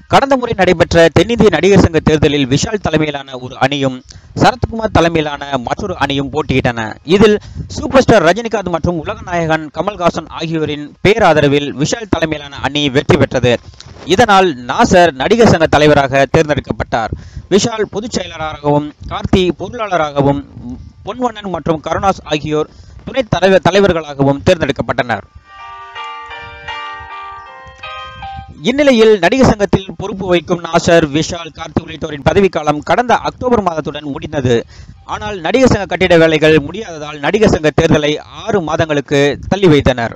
கடந்த முறை நடைபெற்ற தென்னிந்திய நடிகர் சங்க தேர்தலில் விஷால் தலைமையிலான ஒரு அணியும் சரத்குமார் தலைமையிலான மற்றொரு அணியும் போட்டியிட்டன இதில் சூப்பர் ஸ்டார் ரஜினிகாந்த் மற்றும் உலக நாயகன் கமல்ஹாசன் ஆகியோரின் பேராதரவில் விஷால் தலைமையிலான அணி வெற்றி பெற்றது இதனால் நாசர் நடிகர் சங்க தலைவராக தேர்ந்தெடுக்கப்பட்டார் விஷால் பொதுச் செயலராகவும் கார்த்தி பொருளாளராகவும் பொன்வண்ணன் மற்றும் கருணாஸ் ஆகியோர் துணைத் தலைவர் தலைவர்களாகவும் தேர்ந்தெடுக்கப்பட்டனர் இந்நிலையில் நடிகர் சங்கத்தில் பொறுப்பு வகிக்கும் நாசர் விஷால் கார்த்தி உள்ளிட்டோரின் பதவிக்காலம் கடந்த அக்டோபர் மாதத்துடன் முடிந்தது ஆனால் நடிகர் சங்க கட்டிட வேலைகள் முடியாததால் நடிகர் சங்க தேர்தலை ஆறு மாதங்களுக்கு தள்ளி வைத்தனர்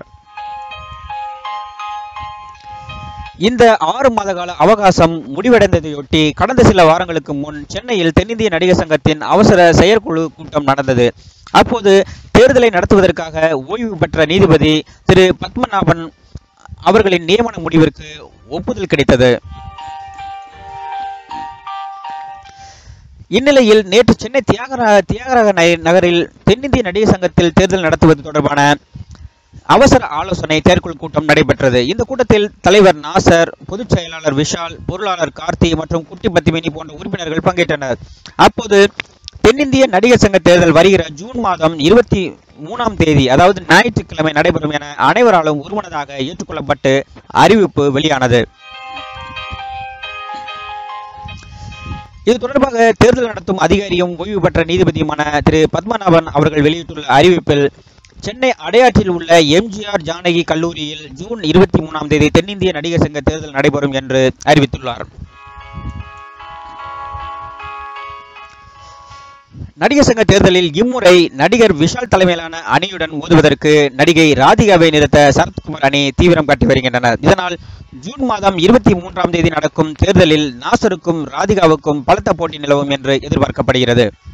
இந்த ஆறு மாத கால அவகாசம் முடிவடைந்ததையொட்டி கடந்த சில வாரங்களுக்கு முன் சென்னையில் தென்னிந்திய நடிகர் சங்கத்தின் அவசர செயற்குழு கூட்டம் நடந்தது அப்போது தேர்தலை நடத்துவதற்காக ஓய்வு பெற்ற நீதிபதி திரு பத்மநாபன் அவர்களின் நியமன முடிவிற்கு ஒப்புதல் கிடைத்தது இந்நிலையில் நேற்று சென்னை தியாகராக தியாகராக நகர்- நகரில் தென்னிந்திய நடிகர் சங்கத்தில் தேர்தல் நடத்துவது தொடர்பான அவசர ஆலோசனை செயற்குழு கூட்டம் நடைபெற்றது இந்த கூட்டத்தில் தலைவர் நாசர் பொதுச் செயலாளர் விஷால் பொருளாளர் கார்த்தி மற்றும் குட்டி பத்திமினி போன்ற உறுப்பினர்கள் பங்கேற்றனர் அப்போது தென்னிந்திய நடிகர் சங்க தேர்தல் வருகிற ஜூன் மாதம் இருபத்தி மூணாம் தேதி அதாவது ஞாயிற்றுக்கிழமை நடைபெறும் என அனைவராலும் ஒருமனதாக ஏற்றுக்கொள்ளப்பட்டு அறிவிப்பு வெளியானது இது தொடர்பாக தேர்தல் நடத்தும் அதிகாரியும் ஓய்வு பெற்ற நீதிபதியுமான திரு பத்மநாபன் அவர்கள் வெளியிட்டுள்ள அறிவிப்பில் சென்னை அடையாற்றில் உள்ள எம்ஜிஆர் ஜானகி கல்லூரியில் ஜூன் இருபத்தி மூணாம் தேதி தென்னிந்திய நடிகர் சங்க தேர்தல் நடைபெறும் என்று அறிவித்துள்ளார் நடிகர் சங்க தேர்தலில் இம்முறை நடிகர் விஷால் தலைமையிலான அணியுடன் மோதுவதற்கு நடிகை ராதிகாவை நிறுத்த சரத்குமார் அணி தீவிரம் காட்டி வருகின்றனர் இதனால் ஜூன் மாதம் இருபத்தி மூன்றாம் தேதி நடக்கும் தேர்தலில் நாசருக்கும் ராதிகாவுக்கும் பலத்த போட்டி நிலவும் என்று எதிர்பார்க்கப்படுகிறது